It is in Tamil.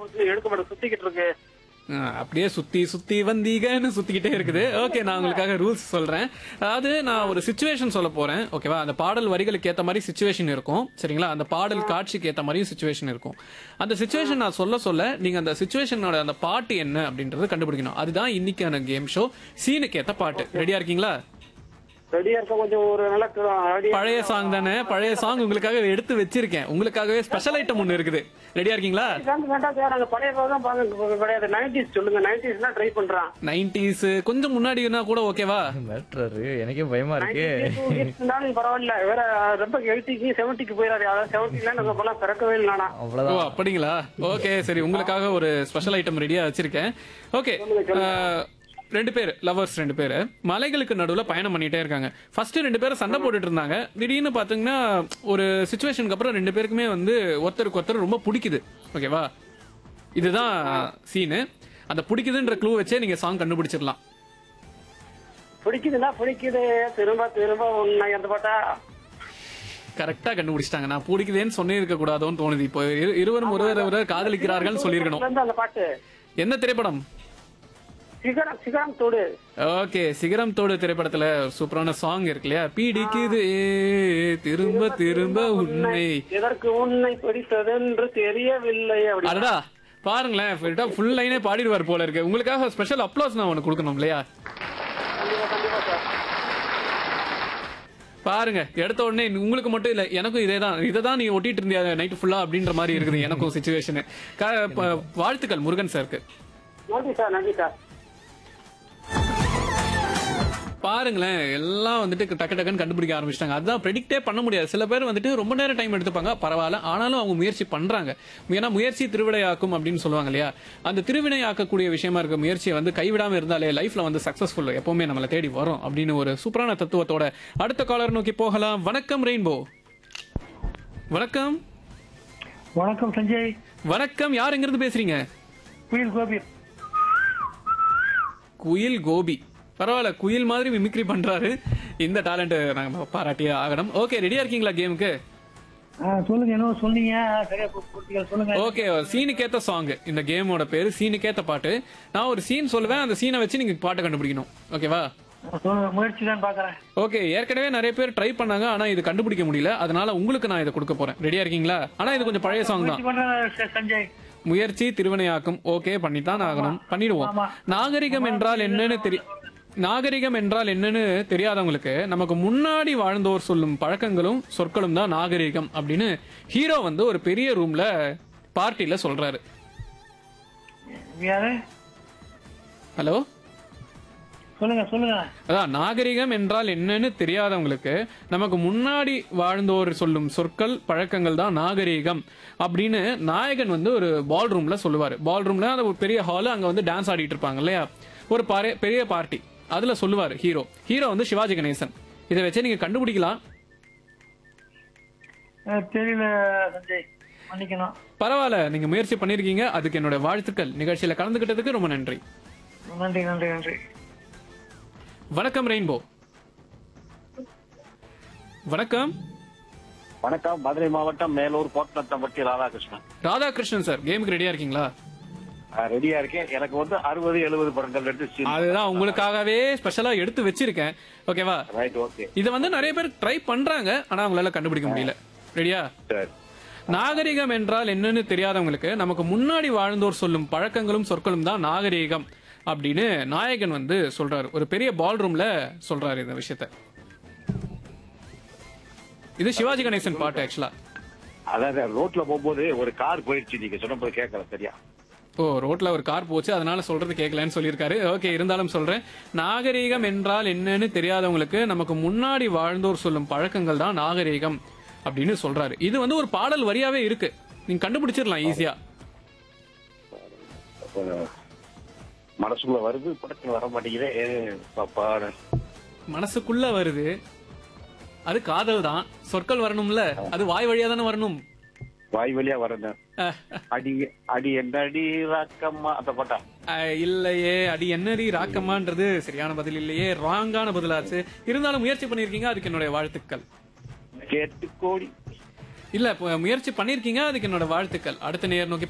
வந்து எடுக்க மாட்டேன் சுத்திக்கிட்டு இருக்கு ஆ, அப்படியே சுத்தி சுத்தி வந்தீங்கன்னு சுத்திக்கிட்டே இருக்குது ஓகே நான் உங்களுக்காக ரூல்ஸ் சொல்றேன் அதாவது நான் ஒரு சுச்சுவேஷன் சொல்ல போறேன் ஓகேவா அந்த பாடல் வரிகளுக்கு ஏத்த மாதிரி சுச்சுவேஷன் இருக்கும் சரிங்களா அந்த பாடல் காட்சிக்கு ஏத்த மாதிரியும் சுச்சுவேஷன் இருக்கும் அந்த சுச்சுவேஷன் நான் சொல்ல சொல்ல நீங்க அந்த சுச்சுவேஷனோட அந்த பாட்டு என்ன அப்படின்றத கண்டுபிடிக்கணும் அதுதான் இன்னைக்கான கேம் ஷோ சீனுக்கு ஏத்த பாட்டு ரெடியா இருக்கீங்களா ரெடியா இருக்க கொஞ்சம் ஒரு நல்ல ரெடியா பழைய சாங் தானே பழைய சாங் உங்களுக்காக எடுத்து வச்சிருக்கேன் உங்களுக்காகவே ஸ்பெஷல் ஐட்டம் ஒன்னு இருக்குது ரெடியா இருக்கீங்களா சாங் வேண்டாம் சார் நாங்க பழைய பாடம் தான் பாக்க கிடையாது நைன்டிஸ் சொல்லுங்க நைன்டிஸ் தான் ட்ரை பண்றான் நைன்டிஸ் கொஞ்சம் முன்னாடினா கூட ஓகேவா மிரட்டுறாரு எனக்கே பயமா இருக்கு இருந்தாலும் பரவாயில்ல வேற ரொம்ப எயிட்டிக்கு செவன்டிக்கு போயிடாது அதாவது செவன்டில நாங்க இப்பெல்லாம் பிறக்கவே இல்லை நானா ஓ அவ்வளவுதான் அப்படிங்களா ஓகே சரி உங்களுக்காக ஒரு ஸ்பெஷல் ஐட்டம் ரெடியா வச்சிருக்கேன் ஓகே ரெண்டு பேர் லவர்ஸ் ரெண்டு பேர் மலைகளுக்கு நடுவுல பயணம் பண்ணிட்டே இருக்காங்க ஃபர்ஸ்ட் ரெண்டு பேரும் சண்டை போட்டுட்டு இருந்தாங்க திடீர்னு பாத்தீங்கன்னா ஒரு சுச்சுவேஷனுக்கு அப்புறம் ரெண்டு பேருக்குமே வந்து ஒருத்தருக்கு ஒருத்தர் ரொம்ப பிடிக்குது ஓகேவா இதுதான் சீனு அந்த பிடிக்குதுன்ற க்ளூ வச்சே நீங்க சாங் கண்டுபிடிச்சிடலாம் பிடிக்குதுன்னா பிடிக்குது திரும்ப திரும்ப உன்னை அந்த பாட்டா கரெக்டா கண்டுபிடிச்சிட்டாங்க நான் பிடிக்குதேன்னு சொன்னிருக்க கூடாதோன்னு தோணுது இப்போ இரு- இருவரும் ஒருவர் ஒருவர் காதலிக்கிறார்கள் சொல்லியிருக்கணும் இருந்து அந்த பாட்டு என்ன திரைப்படம் சிகரம் சிகரம் தோடு ஓகே சிகரம் தோடு திரைப்படத்துல ஒரு சூப்பரான சாங் இருக்கு இல்லையா பிடிக்குது திரும்ப திரும்ப உன்னை எதற்கு உன்னை பிடித்ததென்று தெரியவில்லை அப்படி அடடா பாருங்களேன் ஃபுல் லைனே பாடிடுவார் போல இருக்கு உங்களுக்காக ஸ்பெஷல் அப்ளோஸ் நான் ஒன்று கொடுக்கணும் இல்லையா கண்டிப்பா கண்டிப்பா சார் பாருங்க எடுத்த உடனே உங்களுக்கு மட்டும் இல்ல எனக்கும் இதே தான் இதை தான் நீ ஒட்டிட்டு இருந்தியா நைட் ஃபுல்லா அப்படின்ற மாதிரி இருக்குது எனக்கும் சுச்சுவேஷன் வாழ்த்துக்கள் முருகன் சாருக்கு நன்றி சார் நன்றி சார் பாருங்களேன் எல்லாம் வந்துட்டு டக்கு டக்குன்னு கண்டுபிடிக்க ஆரம்பிச்சிட்டாங்க அதான் ப்ரெடிக்டே பண்ண முடியாது சில பேர் வந்துட்டு ரொம்ப நேரம் டைம் எடுத்துப்பாங்க பரவாயில்ல ஆனாலும் அவங்க முயற்சி பண்றாங்க ஏன்னா முயற்சி திருவினையாக்கும் அப்படின்னு சொல்லுவாங்க இல்லையா அந்த திருவினையாக்கக்கூடிய விஷயமா இருக்க முயற்சியை வந்து கைவிடாம இருந்தாலே லைஃப்ல வந்து சக்சஸ்ஃபுல் எப்பவுமே நம்மளை தேடி வரும் அப்படின்னு ஒரு சூப்பரான தத்துவத்தோட அடுத்த காலர் நோக்கி போகலாம் வணக்கம் ரெயின்போ வணக்கம் வணக்கம் சஞ்சய் வணக்கம் யார் எங்கிருந்து பேசுறீங்க குயில் கோபி குயில் கோபி பரவாயில்ல குயில் மாதிரி மிமிக்ரி பண்றாரு இந்த டேலண்ட் நாங்க பாராட்டியே ஆகணும் ஓகே ரெடியா இருக்கீங்களா கேமுக்கு ஆ, சொல்லுங்க என்ன சொன்னீங்க ஆ, சரியா பு- புரிஞ்சுக்கல. சொல்லுங்க ஓகே சீனுக்கேத்த சாங் இந்த கேமோட பேரு சீனுக்கேத்த பாட்டு நான் ஒரு சீன் சொல்லுவேன் அந்த சீனை வச்சு நீங்க பாட்டு கண்டுபிடிக்கணும் ஓகேவா சொல்லுங்க முயற்சி தான் பாக்குறேன் ஓகே ஏற்கனவே நிறைய பேர் ட்ரை பண்ணாங்க ஆனா இது கண்டுபிடிக்க முடியல அதனால உங்களுக்கு நான் இதை கொடுக்க போறேன் ரெடியா இருக்கீங்களா ஆனா இது கொஞ்சம் பழைய சாங் தான் முயற்சி பண்றேன் ச- சஞ்சய் முயற்சி திருவினையாக்கும் ஓகே பண்ணித்தான் ஆகணும் பண்ணிடுவோம் ஆமா. நாகரிகம் என்றால் என்னன்னு தெரி நாகரிகம் என்றால் என்னன்னு தெரியாதவங்களுக்கு நமக்கு முன்னாடி வாழ்ந்தோர் சொல்லும் பழக்கங்களும் சொற்களும் தான் நாகரிகம் அப்படின்னு ஹீரோ வந்து ஒரு பெரிய ரூம்ல பார்ட்டில சொல்றாரு யாரு ஹலோ சொல்லுங்க சொல்லுங்க அதான் நாகரிகம் என்றால் என்னன்னு தெரியாதவங்களுக்கு நமக்கு முன்னாடி வாழ்ந்தோர் சொல்லும் சொற்கள் பழக்கங்கள் தான் நாகரிகம் அப்படின்னு நாயகன் வந்து ஒரு பால் ரூம்ல சொல்லுவாரு பால் ரூம்ல அந்த ஒரு பெரிய ஹால் அங்க வந்து டான்ஸ் ஆடிட்டு இருப்பாங்க இல்லையா ஒரு பாரு- பெரிய பார்ட்டி அதுல சொல்லுவாரு ஹீரோ ஹீரோ வந்து சிவாஜி கணேசன் இதை வச்சு நீங்க கண்டுபிடிக்கலாம் அஹ், தெரியல சஞ்சய் மன்னிக்கணும் பரவாயில்ல நீங்க முயற்சி பண்ணிருக்கீங்க அதுக்கு என்னோட வாழ்த்துக்கள் நிகழ்ச்சியில கலந்துகிட்டதுக்கு ரொம்ப நன்றி நன்றி நன்றி நன்றி வணக்கம் ரெயின்போ வணக்கம் வணக்கம் மதுரை மாவட்டம் மேலூர் கோட்டநத்தம்பட்டி ராதாகிருஷ்ணன் ராதாகிருஷ்ணன் சார் கேமுக்கு ரெடியா இருக்கீங்களா நான் ரெடியா இருக்கேன் எனக்கு வந்து அறுபது எழுபது படங்கள் எடுத்து அதுதான் உங்களுக்காகவே ஸ்பெஷலா எடுத்து வச்சிருக்கேன் ஓகேவா ரைட் ஓகே இத வந்து நிறைய பேர் ட்ரை பண்றாங்க ஆனா அவங்களால கண்டுபிடிக்க முடியல ரெடியா சரி நாகரிகம் என்றால் என்னன்னு தெரியாதவங்களுக்கு நமக்கு முன்னாடி வாழ்ந்தோர் சொல்லும் பழக்கங்களும் சொற்களும் தான் நாகரிகம் அப்படின்னு நாயகன் வந்து சொல்றாரு ஒரு பெரிய பால் ரூம்ல சொல்றாரு இந்த விஷயத்த இது சிவாஜி கணேசன் பாட்டு ஆக்சுவலா அதாவது ரோட்ல போகும்போது ஒரு கார் போயிடுச்சு நீங்க சொன்னபோது கேட்கல சரியா ஓ ரோட்ல ஒரு கார் போச்சு அதனால சொல்றது கேட்கலன்னு சொல்லியிருக்காரு ஓகே இருந்தாலும் சொல்றேன் நாகரீகம் என்றால் என்னன்னு தெரியாதவங்களுக்கு நமக்கு முன்னாடி வாழ்ந்தோர் சொல்லும் பழக்கங்கள் தான் நாகரீகம் அப்படின்னு சொல்றாரு இது வந்து ஒரு பாடல் வரியாவே இருக்கு நீங்க கண்டுபிடிச்சிடலாம் ஈஸியா அப்ப மனசுக்குள்ள வருது படத்துல வர மாட்டேங்குதே ஏ, பாப்பா மனசுக்குள்ள வருது அது காதல் தான் சொற்கள் வரணும்ல அது வாய் வழியா தானே வரணும் வாய் வழியா வரணும் அடி அடி என்ன அடி ராக்கம்மா அந்த பாட்டா அஹ், இல்லையே அடி என்னடி ராக்கமான்றது சரியான பதில் இல்லையே ராங்கான பதிலாச்சு இருந்தாலும் முயற்சி பண்ணிருக்கீங்க அதுக்கு என்னுடைய வாழ்த்துக்கள் கேட்டு கோடி இல்ல இப்ப முயற்சி பண்ணிருக்கீங்க அதுக்கு என்னோட வாழ்த்துக்கள் அடுத்த நேர் நோக்கி